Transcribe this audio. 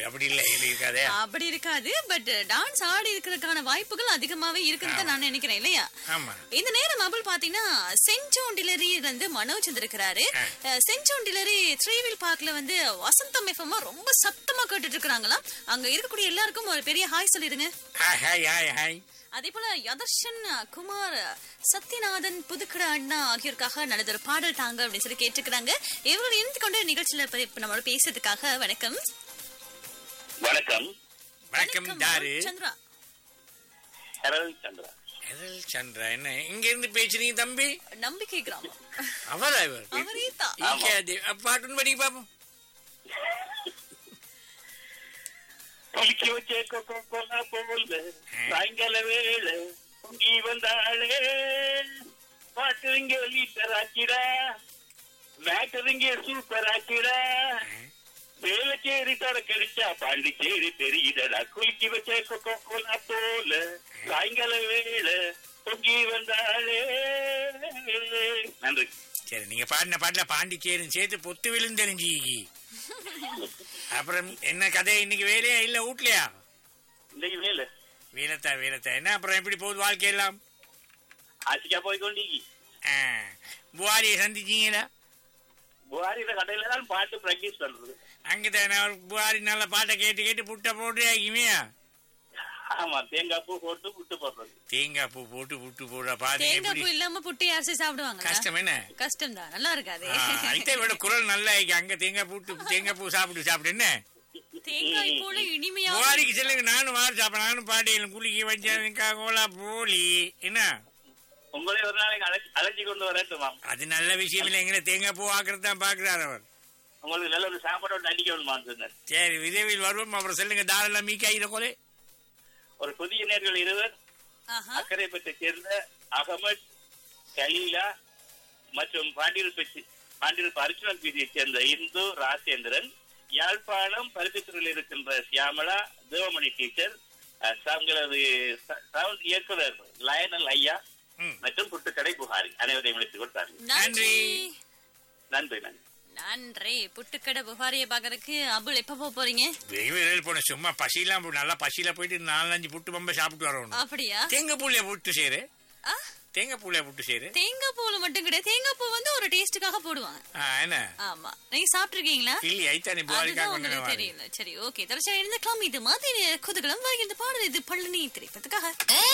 அப்படி இல்லை இல்லை இருக்காதே அப்படி இருக்காது பட் டான்ஸ் ஆடி இருக்கிறதுக்கான வாய்ப்புகள் அதிகமாவே இருக்குன்னு தான் நான் நினைக்கிறேன் இல்லையா ஆமா இந்த நேரம் அபுல் பாத்தீங்கன்னா சென்ட் டிலரி வந்து மனோஜ் வந்திருக்கிறாரு சென்ட் டிலரி த்ரீவில் பார்க்ல வந்து வசந்தம் எஃப்எம் ரொம்ப சத்தமா கேட்டுட்டு இருக்காங்களாம் அங்க இருக்கக்கூடிய எல்லாருக்கும் ஒரு பெரிய ஹாய் சொல்லிடுங்க ஹாய் ஹாய் ஹாய் ஹாய் அதே போல யதர்ஷன் குமார் சத்யநாதன் புதுக்கட அண்ணா ஆகியோருக்காக நல்லதொரு பாடல் தாங்க அப்படின்னு சொல்லி கேட்டுக்கிறாங்க இவர்கள் இணைந்து கொண்டு நிகழ்ச்சியில இப்ப- இப்ப நம்மளோட பேசுறதுக்காக வணக்கம் வணக்கம் வணக்கம் தாரு சந்திரா ஹெரல் சந்திரா எதல் சந்திரா என்ன இங்க இருந்து பேசுறீங்க தம்பி நம்பிக்கை கிராமம் அவரா இவர் அவரே தான் ஈக்காது. அப்ப பாட்டுன்னு படிக்க பாப்போம் குளிக்க வச்ச கொக்கோ கோலா போல சாயங்கால வேளை பொங்கி வந்தாளே பாட்டுங்க லீட்டர் ஆக்கிடா மேட்டருங்க சூப்பர் ஆக்கிடா வேலைச்சேரி தொடக்கடிச்சா பாண்டிச்சேரி தெரியுதடா குளிக்க வச்ச கொக்கோ கோலா போல சாயங்கால வேளை பொங்கி வந்தாளே நன்றி சரி நீங்க பாடின பாட்டுல பாண்டிச்சேரியும் சேர்த்து பொத்து விழுந்தெறிஞ்சி அப்புறம் என்ன கதை இன்னைக்கு வேலையா இல்ல வீட்லயா இன்னைக்கு வேலை வீரத்தா வீரத்தா என்ன அப்புறம் எப்படி போகுது வாழ்க்கையெல்லாம் ஆசிக்கா போய் கொண்டீங்க ஆ, புகாரியை சந்திச்சீங்களா புகாரில கடையில தான் பாட்டு பிராக்டிஸ் பண்றது அங்கதான் நான் புகாரி நல்ல பாட்டை கேட்டு கேட்டு புட்டை போட்டு ஆகிமையா ஆமா தேங்காய் பூ போட்டு புட்டு போடுறது தேங்காய் பூ போட்டு புட்டு போடுற பாருங்க தேங்காய் எப்படி பூ இல்லாம புட்டு யாரும் சாப்பிடுவாங்க கஷ்டம் என்ன கஷ்டம் தான் நல்லா இருக்காது ஆ, இதை விட குரல் நல்லா இருக்கு அங்க தேங்காய் பூட்டு தேங்காய் பூ சாப்பிட்டு சாப்பிட்டு என்ன தேங்காய் போல இனிமையா புகாரிக்கு சொல்லுங்க நானும் வார சாப்பிட நானும் பாட்டியில் குளிக்க வச்சா கோலா போலி என்ன உங்களே ஒரு நாளைக்கு அழைச்சி அழைச்சி கொண்டு வரட்டுமா அது நல்ல விஷயம் இல்லை எங்களை தேங்காய் பூ ஆக்குறது தான் பாக்குறாரு அவர் உங்களுக்கு நல்ல ஒரு சாப்பாடோட நடிக்கணுமான்னு சொன்னார் சரி விரைவில் வருவோம் அப்புறம் சொல்லுங்க தாராளம் மீக்காயிர கொலை ஒரு புதிய நேர்கள் இருவர் ஆஹா. அக்கரைப்பட்டை சேர்ந்த அகமத் கலீலா மற்றும் பாண்டியல்பட்டி பாண்டியல் அர்ச்சுனன் பீதியைச் சேர்ந்த இந்து ராஜேந்திரன் யாழ்ப்பாணம் பருத்தித்துறையில் இருக்கின்ற சியாமலா தேவமணி டீச்சர் அஹ், தங்களது ச- சவுண்ட் இயக்குனர் லயனல் ஐயா ம். மற்றும் புட்டுக்கடை புகாரி அனைவரையும் விളിച്ചു கொடுத்தார்கள் நன்றி நன்றி நன்றி நன்றி புட்டுக்கடை புகாரிய பாக்குறதுக்கு அபுல் எப்ப போக போறீங்க வெகு விரைவில் போன சும்மா பசியெல்லாம் போ- நல்லா பசியில போயிட்டு நாலஞ்சு புட்டு பம்ப சாப்பிட்டு வரணும் அப்படியா தேங்காய் பூலைய புட்டு சேரு ஆ, தேங்காய் பூலைய புட்டு சேரு தேங்காய் பூல மட்டும் கிடையாது தேங்காய் பூ வந்து ஒரு டேஸ்டுக்காக போடுவாங்க ஆ, என்ன ஆமா நீங்க சாப்பிட்டுருக்கீங்களா இல்லி ஐத்தானி புகாரிக்கா அதுதான் கொண்டு உங்களுக்கு வந்து தெரியல சரி ஓகே தொடர்ச்சியா இருந்துக்கலாம் இது மாதிரி குதுகலம் வருகின்ற பாடல் இது பழனி திரைப்பதற்காக